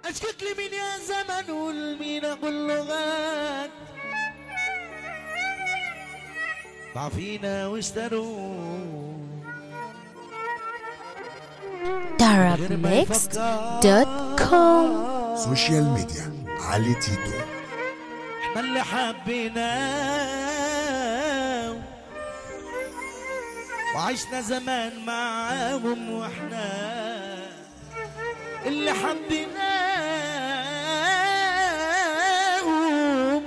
اشكت لي مين يا زمن والمين اقول لغات ضعفينا واشتروا darabmixed.com سوشيال ميديا علي تيتو احنا اللي حبيناه وعشنا زمان معاهم واحنا اللي حبيناهم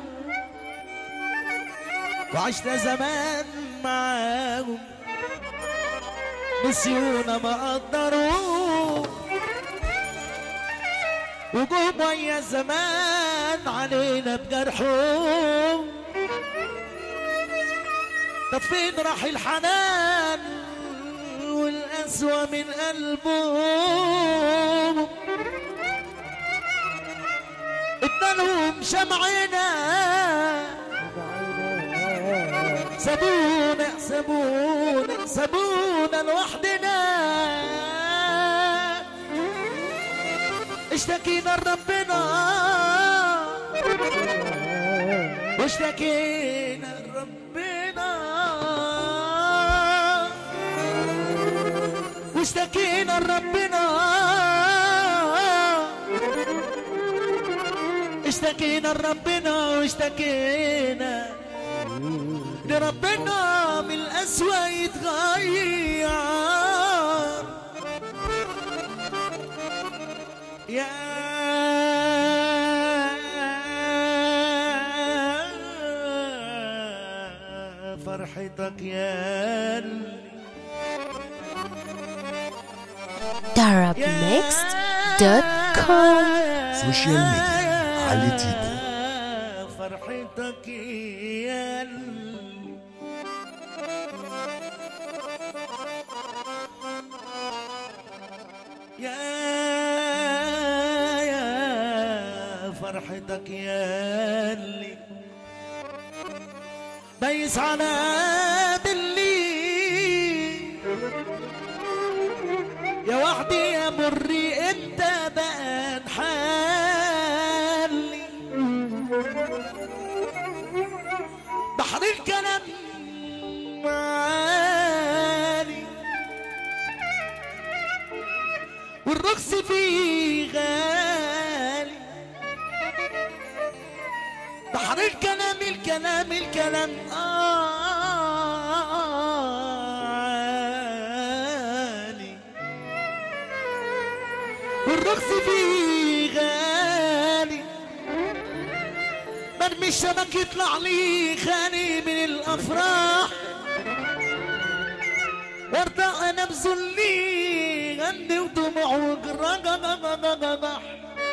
وعشنا زمان معاهم نسيونا ما قدروا وجوم ويا زمان علينا بجرحهم طب فين راح الحنان والقسوة من قلبهم ادالهم شمعنا سابونا سابونا سابونا لوحدنا اشتكينا لربنا واشتكينا لربنا واشتكينا لربنا اشتكينا لربنا واشتكينا لربنا من الأسوأ يتغير يا فرحتك يا اللي darabmixed.com سوشيال ميديا علي تيتو فرحتك يا اللي يا يا فرحتك يا اللي بيس على دلي يا وحدي يا مري انت بقى حالي بحر الكلام معاني والرقص فيه غالي بحر الكلام الكلام الكلام عالي والرقص فيه غالي مرمي الشبك يطلع لي خالي من الافراح وارضى انا بذلي غني ودموع وجرح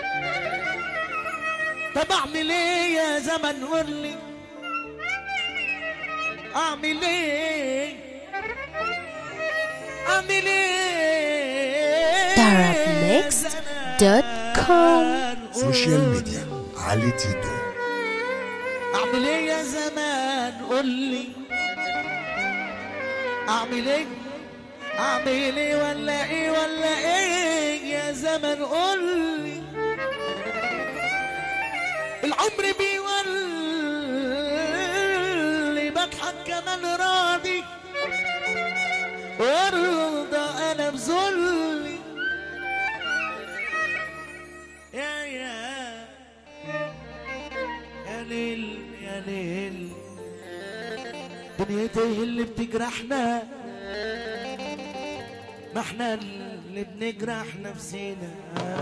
طب اعمل ايه يا زمن قول لي اعمل ايه اعمل ايه darabmixed.com سوشيال ميديا علي تيتو اعمل ايه يا زمان قول لي اعمل ايه اعمل ايه ولا ايه ولا ايه يا زمن قول لي العمر بيولي بضحك كمان راضي وارضى انا بذلي يا يا يا ليل يا ليل دنيتي هي اللي بتجرحنا ما احنا اللي بنجرح نفسينا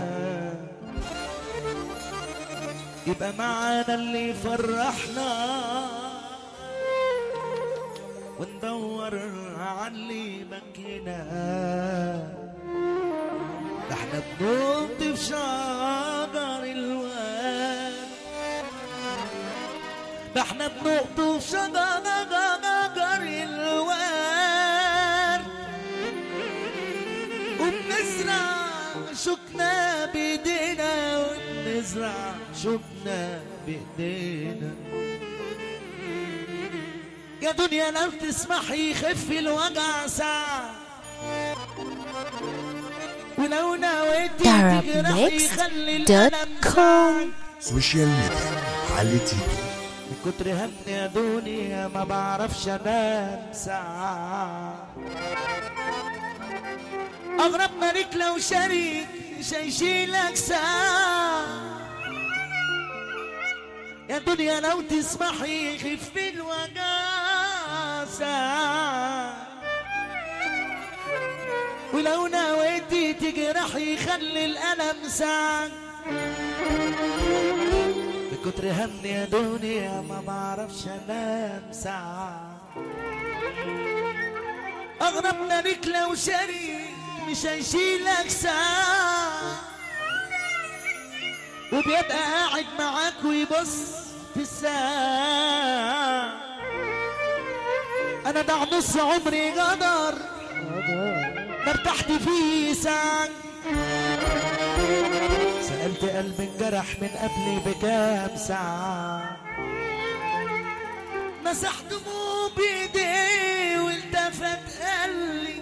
يبقى معانا اللي يفرحنا وندور على اللي بكينا ده احنا بنط في شجر الواد ده احنا بنط في شجر الواد وبنزرع شوكنا بايدينا وبنزرع شوكنا بايدينا يا دنيا لو تسمحي خفي الوجع ساعة ولو نويت تجرحي خلي الألم Arabmix.com سوشيال ميديا علي تيتو من كتر هم يا دنيا ما بعرفش انام ساعة اغرب ملك لو شريك مش هيشيلك ساعة يا دنيا لو تسمحي خف الوجع ساعة ولو نويتي تجرحي خلي الألم ساعة بكتر هم يا دنيا ما بعرفش انام ساعة اغرب ملك لو شريك مش هيشيلك ساعة وبيبقى قاعد معاك ويبص في الساعة انا ده نص عمري غدر ما ارتحت فيه ساعة سألت قلبي انجرح من قبلي بكام ساعة مسح دموع بيديه والتفت قالي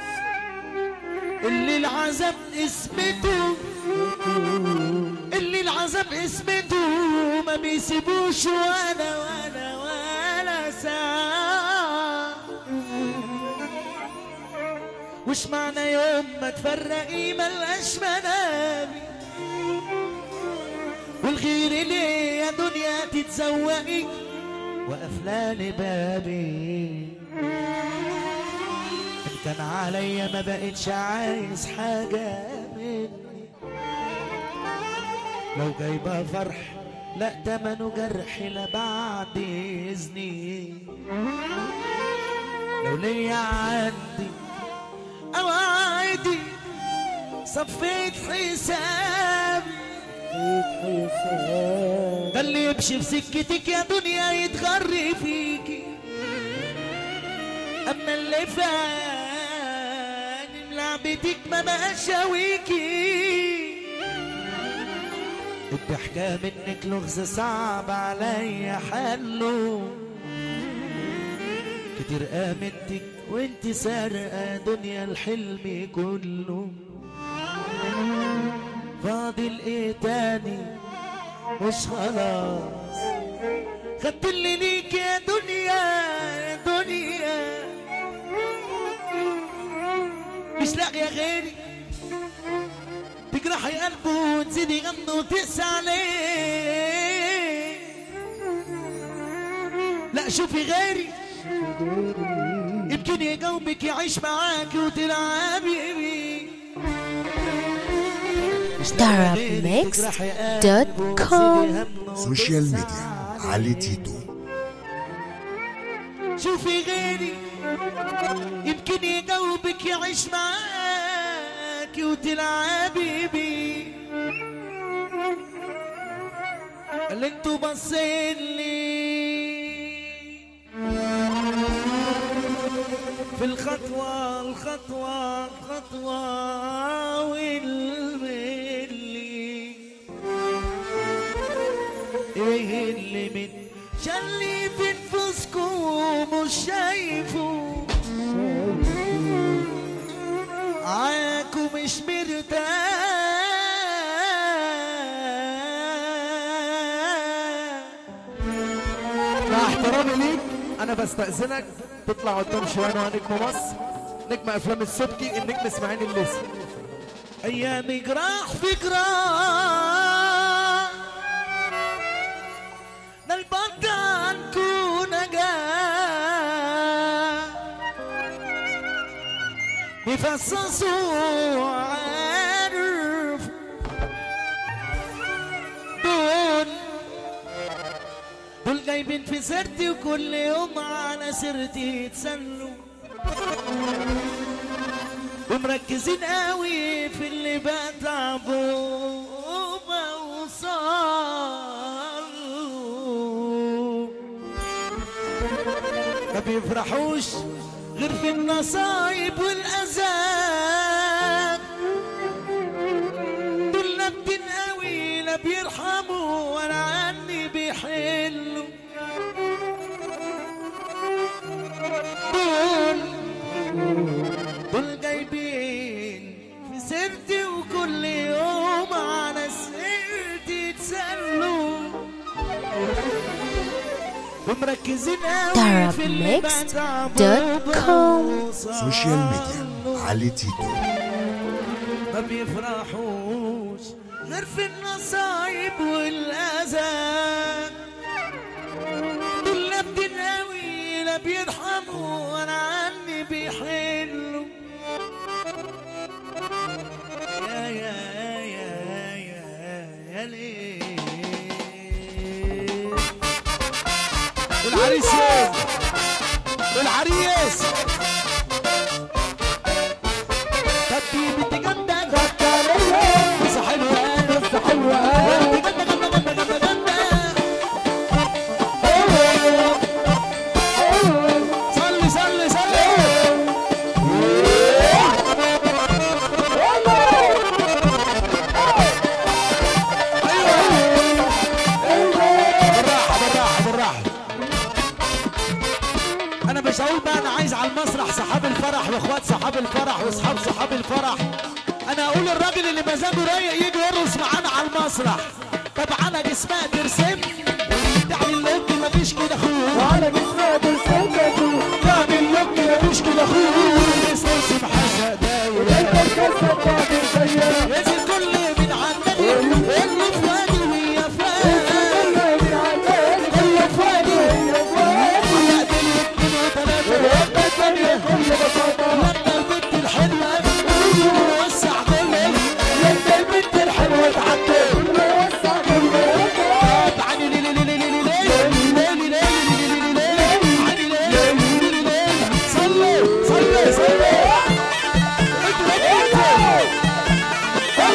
اللي العذاب اسمته اللي العذاب اسمته ما بيسيبوش ولا ولا ولا ساعة وش معنى يوم ما تفرقي ملقاش منامي والغير ليه يا دنيا تتزوقي وقفلاني بابي ان كان عليا ما بقتش عايز حاجة مني لو جايبة فرح لا تمنه جرح لا بعد اذني لو ليا عندي او عادي صفيت حسابي ده اللي يمشي في سكتك يا دنيا يتغر فيكي اما اللي فاني لعبتك ما بقاش هويكي الضحكة منك لغز صعب عليا حله كتير امنتك وانت سارقة دنيا الحلم كله فاضل ايه تاني مش خلاص خدت اللي ليك يا دنيا يا دنيا مش لاقية غيري تجرحي قلبه وتزيدي غمه وتقسى عليه لا شوفي غيري يمكن يجاوبك يعيش معاك وتلعبي بيه Arabmix.com سوشيال ميديا علي تيتو شوفي غيري يمكن يجاوبك يعيش معاك وتلعبي بيه اللي انتوا باصين لي في الخطوة الخطوة الخطوة والملي ايه اللي من شلي في نفوسكم مش شايفه عاكم مش مرتاح مع احترامي ليك انا بستأذنك تطلع قدام شويه انا نجم مصر نجم افلام السبكي النجم اسماعيل الليثي ايام جراح في جراح ده البط عنكو نجاح بيفصصوا عارف دول دول جايبين في سيرتي وكل يوم على سيرتي يتسلوا ومركزين قوي في اللي بتعبوا وبوصل ما بيفرحوش غير في النصايب والأذان دول نبتين قوي لا بيرحموا ولا عني بيحلوا دول دول جايبين في سرتي وكل يوم على سرتي تسلوا ومركزين قوي في اللي Arabmixed.com. سوشيال ميديا علي تيتو ما بيفرحوش غير في النصايب والأذى دول لا بتناوي لا بيرحموا ولا عني بيحلوا يا يا يا يا يا ليه العريس يا العريس كبي بنت جنة بس حلوة بس حلوة جنة جنة جنة جنة جنة صلي صلي صلي بالراحه بالراحه بالراحه انا مش هقول بقى انا عايز على المسرح صحاب الفرح واخوات صحاب الفرح واصحاب صحاب الفرح انا اقول الراجل اللي مزاجه رايق يجي يرقص معانا على المسرح طب على جسمها ترسم يعني اللوك مفيش كده اخوه على جسمها ترسم يعني اللوك مفيش كده اخوه ترسم حاجه دايره ينزل كل من عندنا اللي في وادي ويا فؤاد اللي في وادي على ايدين اتنين وتلاته وابدا الدنيا لما البنت الحلوه وسع كله لما البنت الحلوه تعدي تعالي لي لي لي لي لي لي لي لي لي لي لي لي لي تعالي لي لي لي لي صلي صلي صلي انتوا انتوا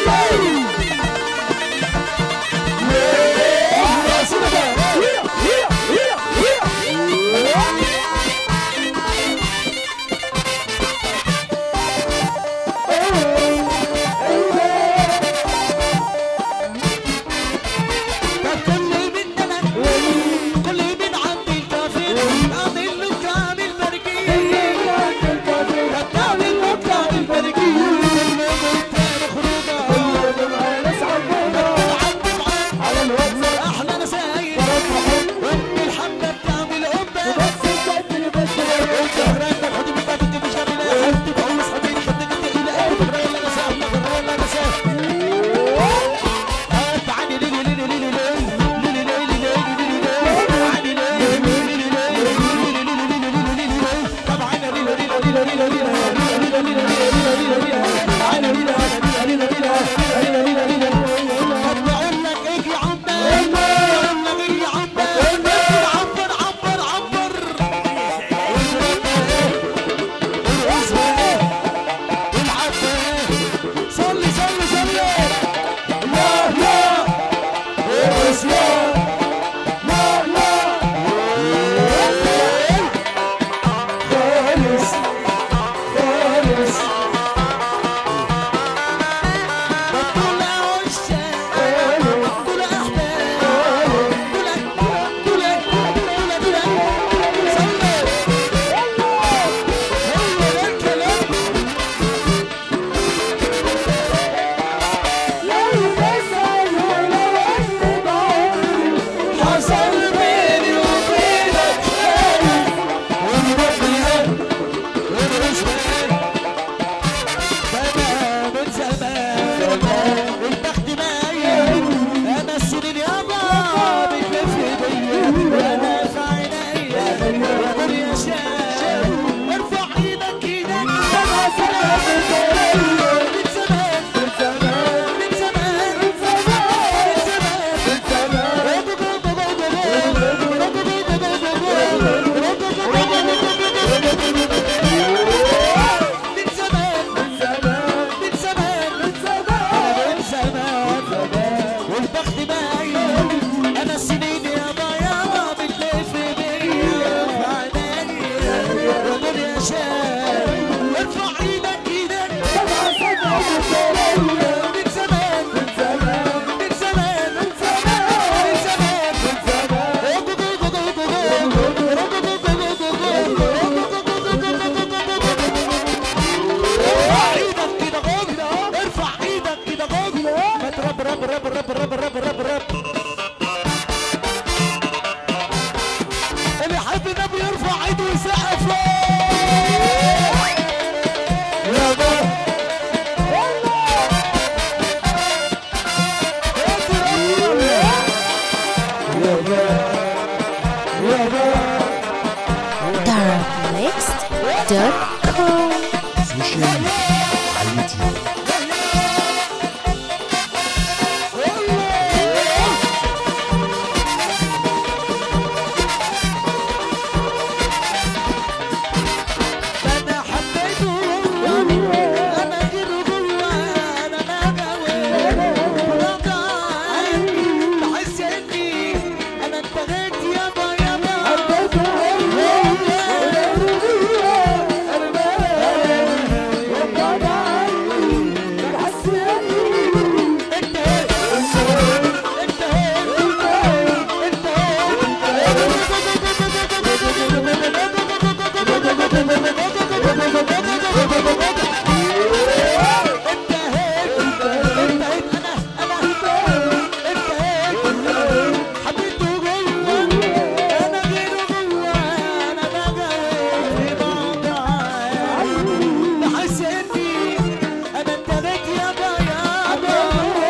عليتيتو.com سوشيال ميديا علي تيتو انا حبيته انا غير جوا انا نغوي بحس اني انا انتهيت يابا يابا انتهيت انا انتهيت يابا يابا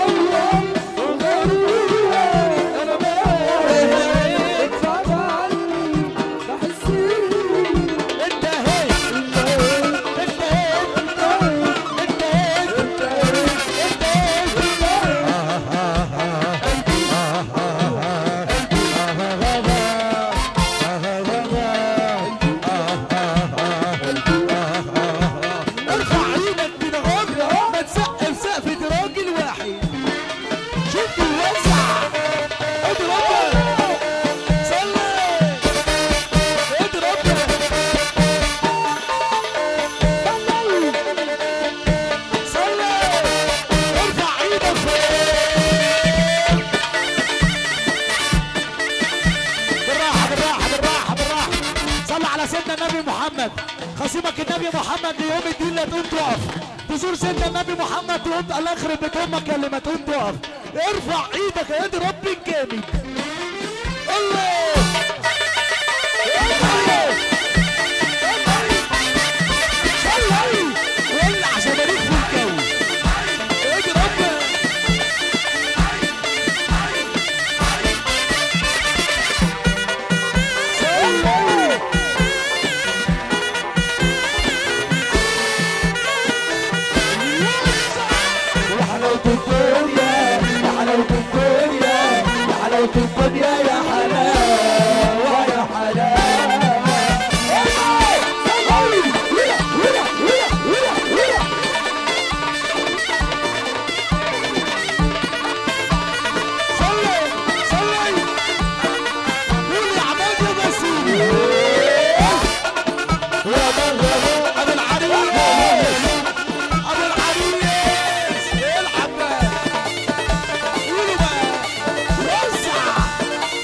ارفع ايدك من غجر ما تسقف سقفة راجل واحد شوف يوزع اضرب صلي اضرب صلي ارفع ايدك فوق بالراحة بالراحة بالراحة بالراحة صل على سيدنا النبي محمد خصيمك النبي محمد ليوم الدين لا تقوم تقف تزور سيدنا النبي محمد تقوم الله يخرب بيت امك يا اللي ما تقوم تقف ارفع ايدك يا ايد ربي الجامد الله الله صلي ولع شماريخ في الجو ايد ربي صلي يا حلاوة الدنيا يا حلاوة الدنيا يا حلاوة الدنيا يا حلاوة يا حلاوة صلي صلي قول يا عماد يا بسيط يا مرحبا ابو العريس ابو العريس العب بقى قولوا بقى وسع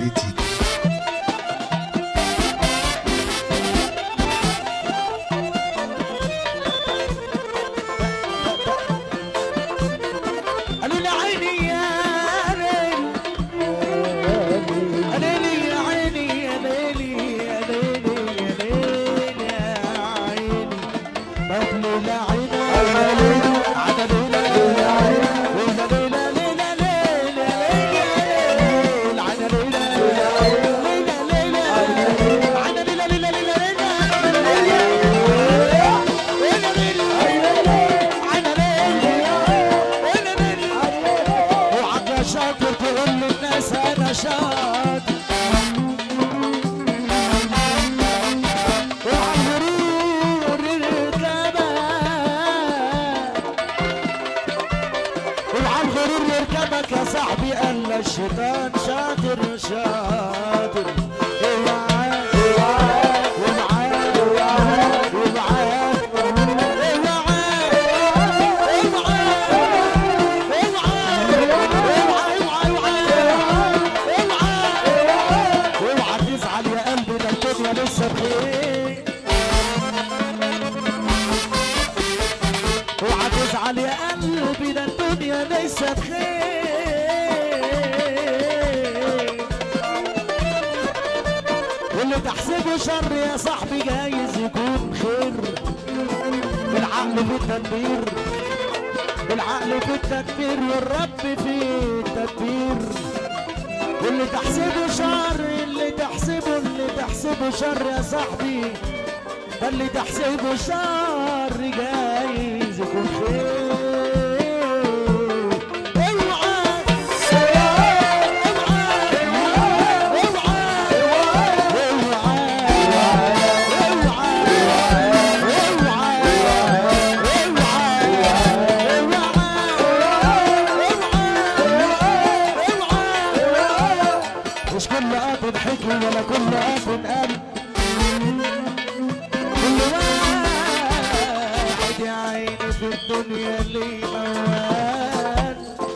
علي تيتو قالوا لي عيني يا ليل يا ليلي يا عيني يا ليلي يا ليلي يا ليلي يا عيني طب ليلى عيني على ليلى ليلى ليلى ليلى ليلى ليلى ليلى على ليلى ليلى ليلى على ليلى ليلى ليلى اوعك يا شاطر تقول للناس انا شاطر وعلى الغرور يركبك وعلى الغرور يركبك يا صاحبي قال الشيطان شاطر شاطر اوعى اوعى ومعاه ومعاه ومعاه اوعى تزعل يا قلبي ده الدنيا لسه بخير اوعى تزعل يا قلبي ده الدنيا لسه بخير واللي تحسبه شر يا صاحبي جايز يكون خير بالعقل في التدبير بالعقل في التدبير والرب في التدبير واللي تحسبه شر اللي تحسبه اللي تحسبه شر يا صاحبي ده اللي تحسبه شر جايز يكون خير اوعى مش كل قاطن حكي ولا كل قاطن قلب كل واحد يا عيني في الدنيا اللي موال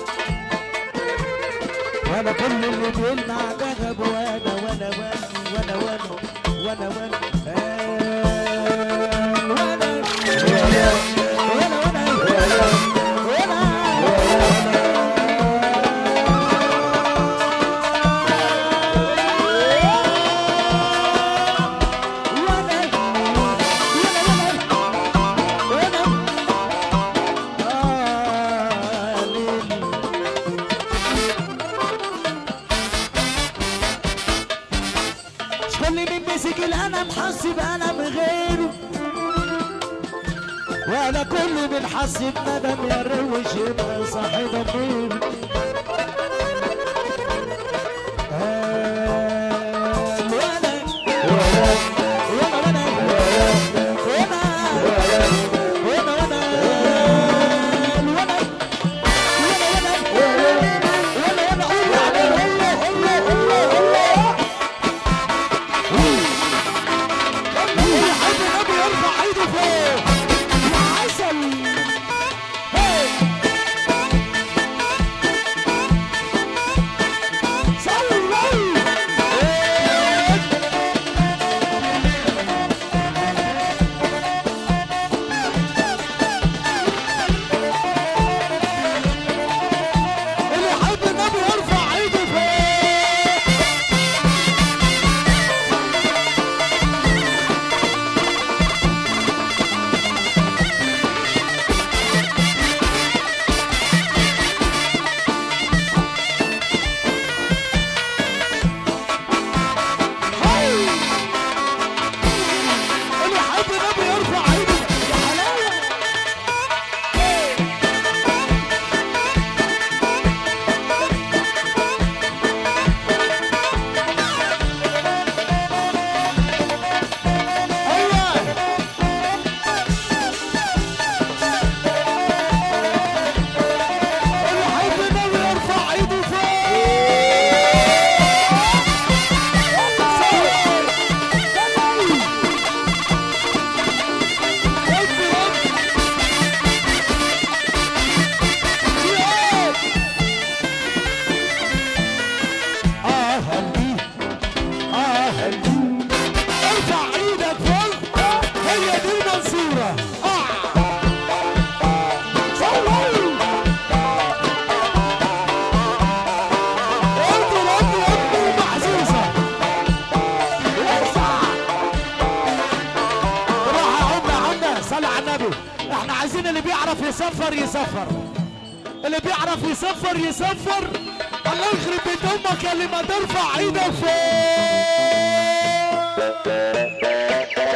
وانا كل اللي بيلمع ذهب وانا وانا وانا وانا وانا وانا وانا آه، وانا وانا وانا مش كل مين مسك القلم حاسب قلم غيره ولا كل من حاسب ندم يا روش يبقى صاحب ضمير آه، ولا ولا ولا ولا ولا ولا ولا ولا ولا ولا حد النبي يرفع ايده فوق يا عسل هي. صلي يصفر يصفر اللي بيعرف يصفر يصفر الله يخرب بيت امك يا اللي ما ترفع ايدك فوق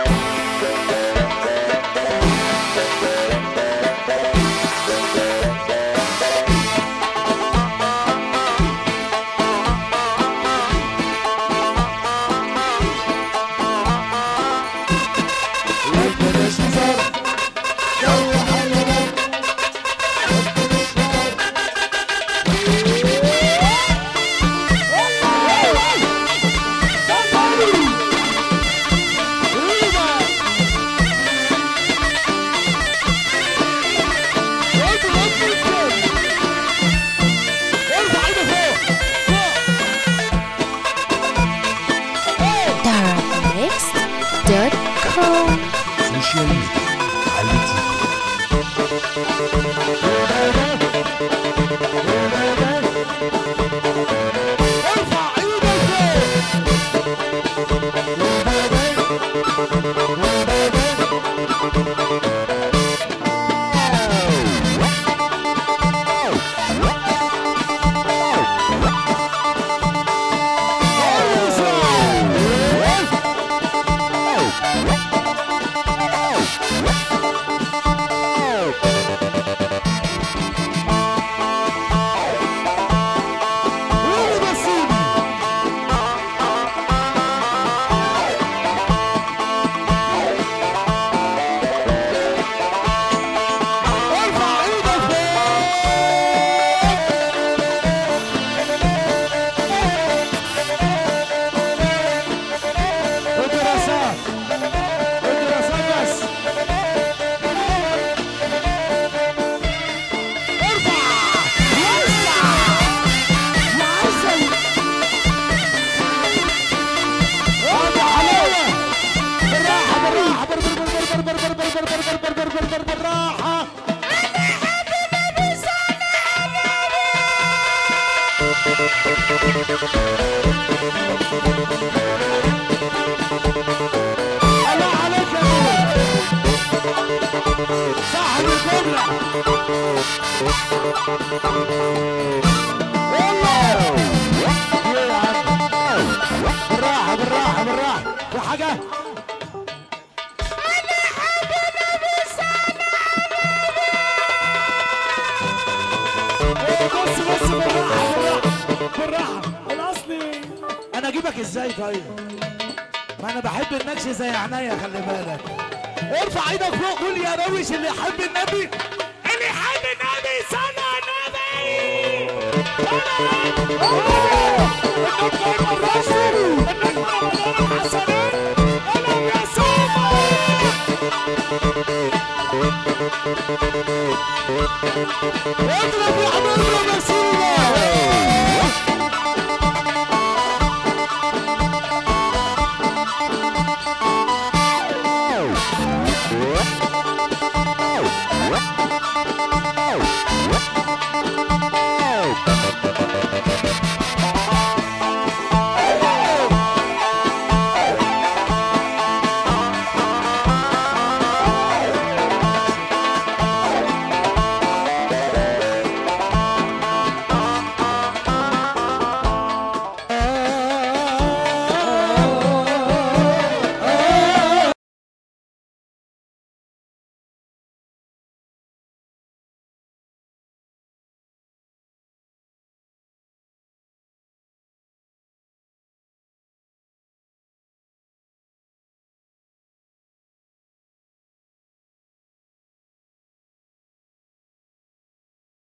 DarkMix.com سوشيال ميديا علي تيكو ارفع ايدك فوق قولوا بس ايدي ارفع ايدك فوق ودراسات ودراسات بس ارفع وسع وعسل هذا حلاوة بالراحة بالراحة بر بر بر بر بر بر بر بر بر بر بر بر بر بر بالراحة الله عليك يا نور صاحب الجملة والله ايه يا عم بالراحة بالراحة بالراحة في حاجة إيه، بص بص بالراحة بالراحة بالراحة الأصلي أنا أجيبك إزاي طيب؟ ما أنا بحب النكش زي عينيا خلي بالك ارفع ايدك فوق قول يا روش اللي يحب النبي اللي يحب النبي صلى على النبي النجم الرسول النجم رمضان حسنين انا يا سوما اضرب يا حبيبي بس